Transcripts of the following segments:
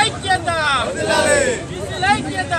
ఐక్యత బీసీల ఐక్యత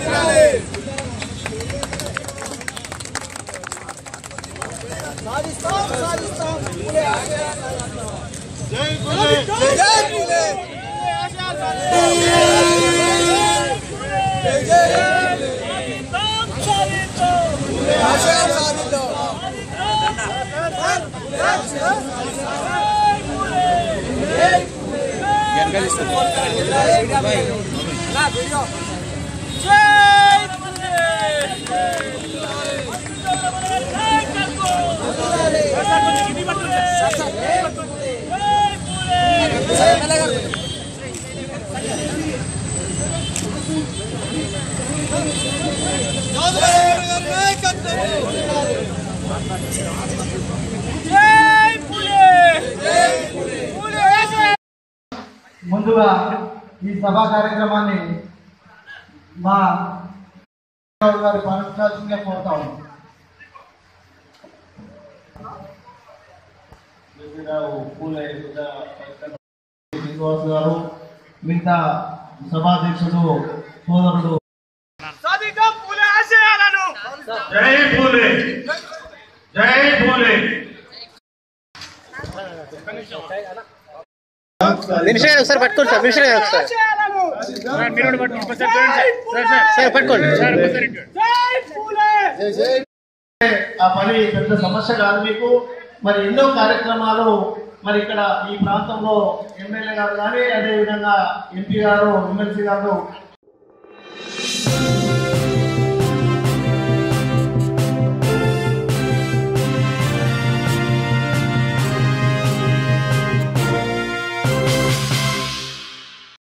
ముందుగా ఈ సభా కార్యక్రమాన్ని మా రావు గారు ప్రారంభించాల్సిందిగా కోరుతా ఉన్నాం శ్రీనివాస్ గారు మిగతా సభాధ్యక్షుడు సోదరుడు సాధిద్దాం పూలే ఆశయాలను జై పూలే జై పూలే మినిస్టర్ గారు ఒకసారి పట్టుకోండి సార్ మినిస్టర్ గారు ఒకసారి ఆశయాలను సార్ పట్టుకోండి జై పూలే ఆ పని పెద్ద సమస్య కాదు మీకు మరి ఎన్నో కార్యక్రమాలు మరి ఇక్కడ ఈ ప్రాంతంలో ఎమ్మెల్యే గారు కానీ అదేవిధంగా ఎంపీ గారు ఎమ్మెల్సీ గారు